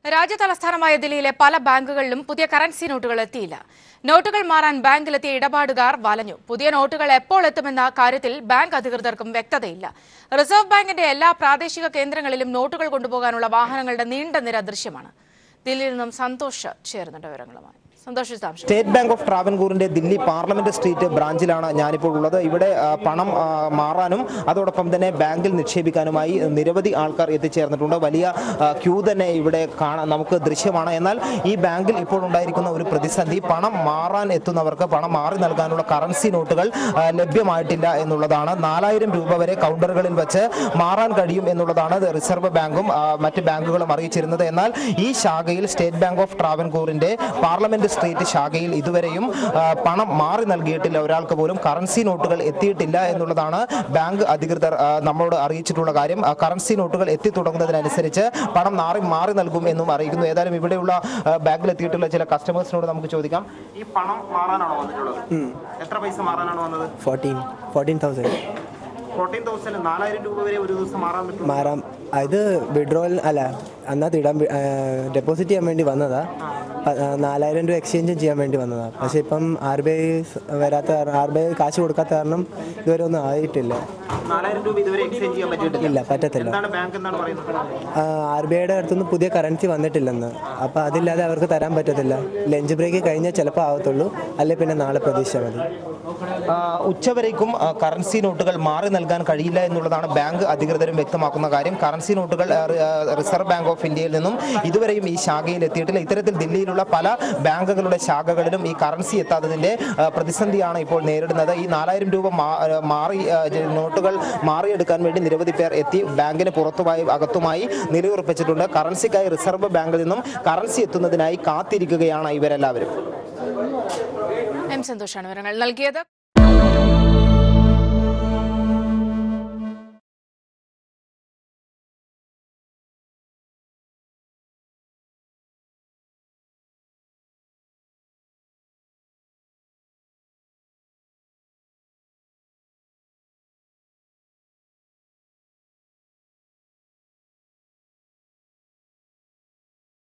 രാജ്യതലസ്ഥാനമായ ദില്ലിയിലെ പല ബാങ്കുകളിലും പുതിയ കറൻസി നോട്ടുകൾ എത്തിയില്ല നോട്ടുകൾ മാറാൻ ബാങ്കിലെത്തിയ ഇടപാടുകാർ വലഞ്ഞു പുതിയ നോട്ടുകൾ എപ്പോൾ എത്തുമെന്ന കാര്യത്തിൽ ബാങ്ക് അധികൃതർക്കും വ്യക്തതയില്ല റിസർവ് ബാങ്കിന്റെ എല്ലാ പ്രാദേശിക കേന്ദ്രങ്ങളിലും നോട്ടുകൾ കൊണ്ടുപോകാനുള്ള വാഹനങ്ങളുടെ നീണ്ട നിര ദൃശ്യമാണ് ദില്ലിയിൽ നിന്നും സന്തോഷ് ചേരുന്നുണ്ട് വിവരങ്ങളുമായി സന്തോഷ് വിശദാംശം സ്റ്റേറ്റ് ബാങ്ക് ഓഫ് ട്രാവൻകൂറിന്റെ ദില്ലി പാർലമെന്റ് സ്ട്രീറ്റ് ബ്രാഞ്ചിലാണ് ഞാനിപ്പോൾ ഉള്ളത് ഇവിടെ ആ, പണം ആ, മാറാനും അതോടൊപ്പം തന്നെ ബാങ്കിൽ നിക്ഷേപിക്കാനുമായി നിരവധി ആൾക്കാർ എത്തിച്ചേർന്നിട്ടുണ്ട് വലിയ ആ, ക്യൂ തന്നെ ഇവിടെ കാണാൻ നമുക്ക് ദൃശ്യമാണ് എന്നാൽ ഈ ബാങ്കിൽ ഇപ്പോൾ ഉണ്ടായിരിക്കുന്ന ഒരു പ്രതിസന്ധി പണം മാറാൻ എത്തുന്നവർക്ക് പണം മാറി നൽകാനുള്ള കറൻസി നോട്ടുകൾ ആ, ലഭ്യമായിട്ടില്ല എന്നുള്ളതാണ് നാലായിരം രൂപ വരെ കൗണ്ടറുകളിൽ വെച്ച് മാറാൻ കഴിയും എന്നുള്ളതാണ് ഇത് റിസർവ് ബാങ്കും ആ, മറ്റ് ബാങ്കുകളും അറിയിച്ചിരുന്നത് എന്നാൽ ഈ ശാഖയിൽ സ്റ്റേറ്റ് ബാങ്ക് ഓഫ് ട്രാവൻകൂറിന്റെ പാർലമെന്റ് സ്ട്രീറ്റ് ശാഖയിൽ ഇതുവരെയും ആ, പണം മാറി നൽകിയിട്ടില്ല ഒരാൾക്ക് പോലും കറൻസി നോട്ടുകൾ എത്തിയിട്ടില്ല എന്നുള്ളതാണ് ബാങ്ക് അധികൃതർ ആ, നമ്മളോട് അറിയിച്ചിട്ടുള്ള കാര്യം ആ, കറൻസി നോട്ടുകൾ എത്തി തുടങ്ങുന്നതിനനുസരിച്ച് പണം മാറി മാറി നൽകും എന്നും അറിയിക്കുന്നു ഏതായാലും ഇവിടെയുള്ള ആ, ബാങ്കിൽ എത്തിയിട്ടുള്ള ചില കസ്റ്റമേഴ്സിനോട് നമുക്ക് ചോദിക്കാം ഈ പണം മാറാനാണോ വന്നിട്ടുള്ളത് എത്ര പൈസ മാറാനാണ് വന്നത് fourteen fourteen thousand fourteen thousand നാലായിരം രൂപ വരെ ഒരു ദിവസം മാറാൻ പറ്റും മാറാം ഇത് വിഡ്രോവൽ അല്ല അന്നത്തെ ഇടാൻ ഡെപ്പോസിറ്റ് ചെയ്യാൻ വേണ്ടി വന്നതാ പ- ആ, നാലായിരം രൂപ എക്സ്ചേഞ്ചും ചെയ്യാൻ വേണ്ടി വന്നതാ പക്ഷെ ഇപ്പം ആർ ബി ഐ വരാത്ത കാരണം ആർ ബി ഐ കാശ് കൊടുക്കാത്ത കാരണം ഇതുവരെ ഒന്നും ആയിട്ടില്ല നാലായിരം രൂപ ഇതുവരെ എക്സ്ചേഞ്ച് ചെയ്യാൻ പറ്റിയിട്ടില്ല ഇല്ല പറ്റത്തില്ല എന്താണ് ബാങ്ക് എന്താണ് പറയുന്നത് ആർ ബി ഐയുടെ അടുത്തുനിന്ന് പുതിയ കറൻസി വന്നിട്ടില്ലെന്ന് അപ്പോൾ അതില്ലാതെ അവർക്ക് തരാൻ പറ്റത്തില്ല ലഞ്ച് ബ്രേക്ക് കഴിഞ്ഞാൽ ചിലപ്പോൾ ആവത്തുള്ളൂ അല്ലെ പിന്നെ നാളെ പ്രതീക്ഷ മതി ആ, ഉച്ചവരേക്കും ആ, കറൻസി നോട്ടുകൾ മാറി നൽകാൻ കഴിയില്ല എന്നുള്ളതാണ് ബാങ്ക് അധികൃതരും വ്യക്തമാക്കുന്ന കാര്യം കറൻസി നോട്ടുകൾ ആ, റി- ആ, റിസർവ് ബാങ്ക് ഓഫ് ഇന്ത്യയിൽ നിന്നും ഇതുവരെയും ഈ ശാഖയിൽ എത്തിയിട്ടില്ല ഇത്തരത്തിൽ ദില്ലിയിലുള്ള പല ബാങ്കുകളുടെ ശാഖകളിലും ഈ കറൻസി എത്താത്തതിന്റെ ആ, പ്രതിസന്ധിയാണ് ഇപ്പോൾ നേരിടുന്നത് ഈ നാലായിരം രൂപ മാ- ആ, മാറി ആ, ജ- നോട്ടുകൾ മാറിയെടുക്കാൻ വേണ്ടി നിരവധി പേർ എത്തി ബാങ്കിന് പുറത്തുമായി അകത്തുമായി നിലയുറപ്പിച്ചിട്ടുണ്ട് കറൻസിക്കായി റിസർവ് ബാങ്കിൽ നിന്നും കറൻസി എത്തുന്നതിനായി കാത്തിരിക്കുകയാണ് ഇവരെല്ലാവരും എം സന്തോഷാണ് വിവരങ്ങൾ നൽകിയത്